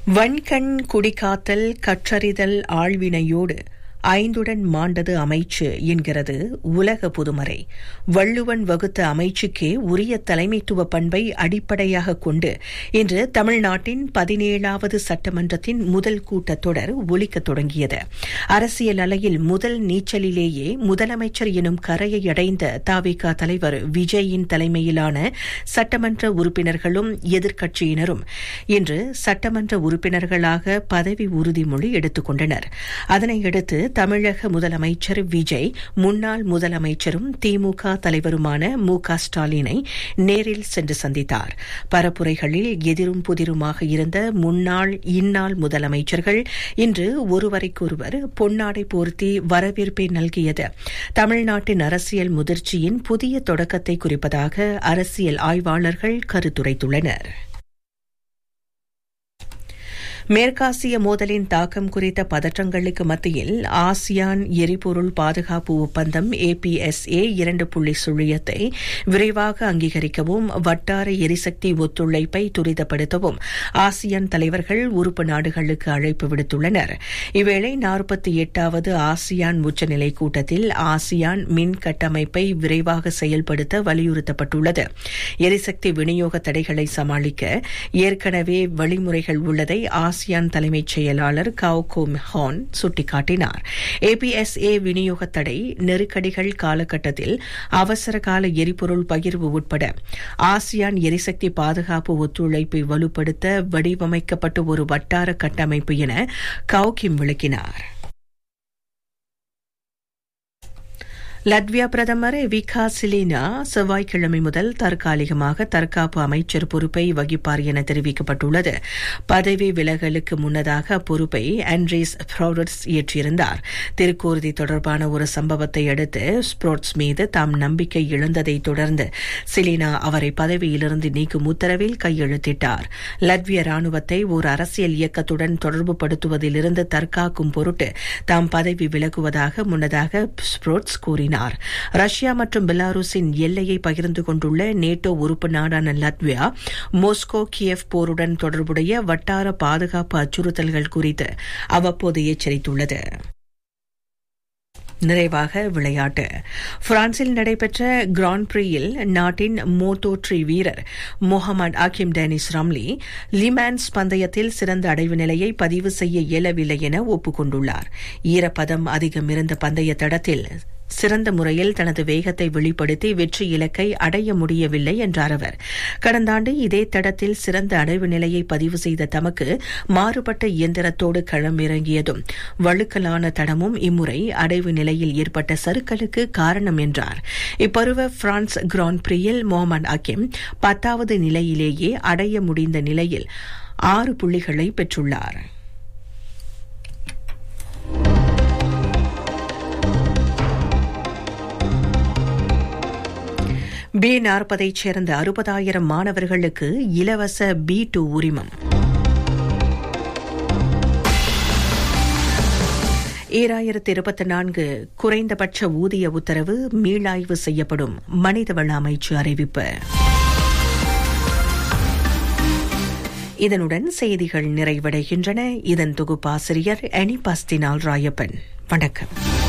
வன்கண் குடிகாத்தல் கற்றறிதல் ஆழ்வினையோடு ஐந்துடன் மாண்டது அமைச்சு என்கிறது உலக புதுமறை வள்ளுவன் வகுத்த அமைச்சுக்கே உரிய தலைமைத்துவ பண்பை அடிப்படையாக கொண்டு இன்று தமிழ்நாட்டின் பதினேழாவது சட்டமன்றத்தின் முதல் கூட்டத்தொடர் ஒலிக்கத் தொடங்கியது அரசியல் அலையில் முதல் நீச்சலிலேயே முதலமைச்சர் எனும் கரையை அடைந்த தாவிக தலைவர் விஜயின் தலைமையிலான சட்டமன்ற உறுப்பினர்களும் எதிர்க்கட்சியினரும் இன்று சட்டமன்ற உறுப்பினர்களாக பதவி உறுதிமொழி எடுத்துக் கொண்டனர் அதனையடுத்து தமிழக முதலமைச்சர் விஜய் முன்னாள் முதலமைச்சரும் திமுக தலைவருமான மு க ஸ்டாலினை நேரில் சென்று சந்தித்தார் பரப்புரைகளில் எதிரும் புதிருமாக இருந்த முன்னாள் இந்நாள் முதலமைச்சர்கள் இன்று ஒருவரைக்கொருவர் பொன்னாடை போர்த்தி வரவேற்பை நல்கியது தமிழ்நாட்டின் அரசியல் முதிர்ச்சியின் புதிய தொடக்கத்தை குறிப்பதாக அரசியல் ஆய்வாளர்கள் கருத்துரைத்துள்ளனர் மேற்காசிய மோதலின் தாக்கம் குறித்த பதற்றங்களுக்கு மத்தியில் ஆசியான் எரிபொருள் பாதுகாப்பு ஒப்பந்தம் ஏபிஎஸ்ஏ இரண்டு புள்ளி சுழியத்தை விரைவாக அங்கீகரிக்கவும் வட்டார எரிசக்தி ஒத்துழைப்பை துரிதப்படுத்தவும் ஆசியான் தலைவர்கள் உறுப்பு நாடுகளுக்கு அழைப்பு விடுத்துள்ளனர் இவ்வேளை நாற்பத்தி எட்டாவது ஆசியான் உச்சநிலை கூட்டத்தில் ஆசியான் மின் கட்டமைப்பை விரைவாக செயல்படுத்த வலியுறுத்தப்பட்டுள்ளது எரிசக்தி விநியோக தடைகளை சமாளிக்க ஏற்கனவே வழிமுறைகள் உள்ளதை ஆசியான் தலைமைச் செயலாளர் காவ்கோ ஹான் சுட்டிக்காட்டினார் ஏபிஎஸ்ஏ விநியோக தடை நெருக்கடிகள் காலகட்டத்தில் அவசர கால எரிபொருள் பகிர்வு உட்பட ஆசியான் எரிசக்தி பாதுகாப்பு ஒத்துழைப்பை வலுப்படுத்த வடிவமைக்கப்பட்ட ஒரு வட்டார கட்டமைப்பு என கவுகிம் விளக்கினார் லட்வியா பிரதமர் விகா சிலினா செவ்வாய்க்கிழமை முதல் தற்காலிகமாக தற்காப்பு அமைச்சர் பொறுப்பை வகிப்பார் என தெரிவிக்கப்பட்டுள்ளது பதவி விலகலுக்கு முன்னதாக அப்பொறுப்பை ஆண்ட்ரீஸ் ஃப்ரௌடர்ஸ் ஏற்றிருந்தார் திருக்கூர்தி தொடர்பான ஒரு சம்பவத்தை அடுத்து ஸ்ப்ரோட்ஸ் மீது தாம் நம்பிக்கை இழந்ததை தொடர்ந்து சிலினா அவரை பதவியிலிருந்து நீக்கும் உத்தரவில் கையெழுத்திட்டார் லட்விய ராணுவத்தை ஒரு அரசியல் இயக்கத்துடன் தொடர்புபடுத்துவதிலிருந்து தற்காக்கும் பொருட்டு தாம் பதவி விலகுவதாக முன்னதாக ஸ்ப்ரோட்ஸ் கூறினார் கூறினார் ரஷ்யா மற்றும் பெலாருஸின் எல்லையை பகிர்ந்து கொண்டுள்ள நேட்டோ உறுப்பு நாடான லத்வியா மோஸ்கோ கியவ் போருடன் தொடர்புடைய வட்டார பாதுகாப்பு அச்சுறுத்தல்கள் குறித்து அவ்வப்போது எச்சரித்துள்ளது நிறைவாக விளையாட்டு பிரான்சில் நடைபெற்ற கிராண்ட் பிரியில் நாட்டின் மோட்டோ ட்ரி வீரர் Muhammad Hakim Danish Ramli Le Mans பந்தயத்தில் சிறந்த அடைவு நிலையை பதிவு செய்ய இயலவில்லை என ஒப்புக்கொண்டுள்ளார் ஈரப்பதம் அதிகம் இருந்த பந்தய தடத்தில் சிறந்த முறையில் தனது வேகத்தை வெளிப்படுத்தி வெற்றி இலக்கை அடைய முடியவில்லை என்றார் அவர் கடந்த ஆண்டு இதே தடத்தில் சிறந்த அடைவு நிலையை பதிவு செய்த தமக்கு மாறுபட்ட இயந்திரத்தோடு களமிறங்கியதும் வழுக்கலான தடமும் இம்முறை அடைவு நிலையில் ஏற்பட்ட சறுக்கலுக்கு காரணம் என்றார் இப்பருவ பிரான்ஸ் கிராண்ட் பிரியில் மொஹமட் அகிம் பத்தாவது நிலையிலேயே அடைய முடிந்த நிலையில் ஆறு புள்ளிகளை பெற்றுள்ளார் பி நாற்பதைச் சேர்ந்த அறுபதாயிரம் மாணவர்களுக்கு இலவச பி டூ உரிமம் ஈராயிரத்து இருபத்தி நான்கு குறைந்தபட்ச ஊதிய உத்தரவு மீளாய்வு செய்யப்படும் மனிதவள அமைச்சு அறிவிப்பு இதனுடன் செய்திகள் நிறைவடைகின்றன இதன் தொகுப்பாசிரியர் அனிபாஸ்தினால் ராயப்பன் வணக்கம்